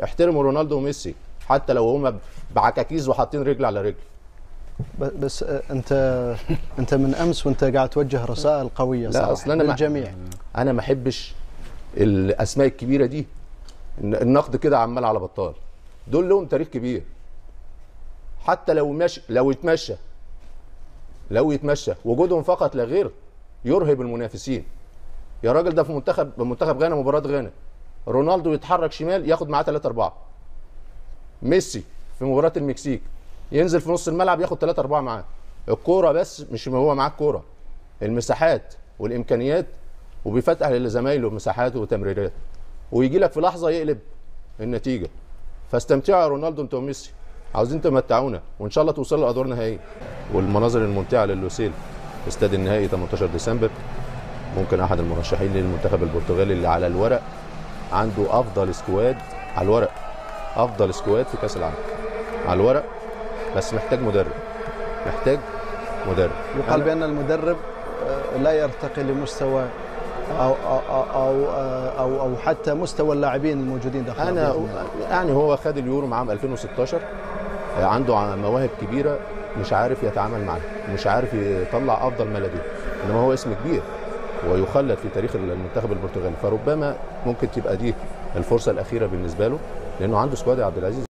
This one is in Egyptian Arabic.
احترموا رونالدو وميسي حتى لو هما بعكاكيز وحاطين رجل على رجل ب- بس آه، انت انت من امس وانت قاعد توجه رسائل قويه لا صراحه اصل انا ما- للجميع انا ما احبش الاسماء الكبيره دي الن- النقد كده عمال على بطال دول لهم تاريخ كبير حتى لو ماشي لو يتمشى لو يتمشى وجودهم فقط لا غير يرهب المنافسين يا راجل ده في منتخب منتخب غانا مباراه غانا رونالدو يتحرك شمال ياخد معاه 3 4 ميسي في مباراه المكسيك ينزل في نص الملعب ياخد 3 4 معاه الكوره بس مش هو معاه الكوره المساحات والامكانيات وبيفتح لزمايله مساحات وتمريرات ويجي لك في لحظه يقلب النتيجه فاستمتعوا يا رونالدو انتوا وميسي عاوزين تمتعونا وان شاء الله توصلوا لادوار نهائيه والمناظر الممتعه للوسيل استاد النهائي 18 ديسمبر ممكن احد المرشحين للمنتخب البرتغالي اللي على الورق عنده افضل سكواد على الورق افضل سكواد في كاس العالم على الورق بس محتاج مدرب محتاج مدرب يقال بان المدرب آه، لا يرتقي لمستوى او او او او, أو حتى مستوى اللاعبين الموجودين داخل انا أرضية الملعب. يعني هو خد اليورو مع عام 2016 آه، عنده ع- مواهب كبيره مش عارف يتعامل معاها مش عارف يطلع افضل ما لديه انما هو اسم كبير ويخلد في تاريخ المنتخب البرتغالي فربما ممكن تبقى دي الفرصه الاخيره بالنسبه له لانه عنده سكواد يا عبد العزيز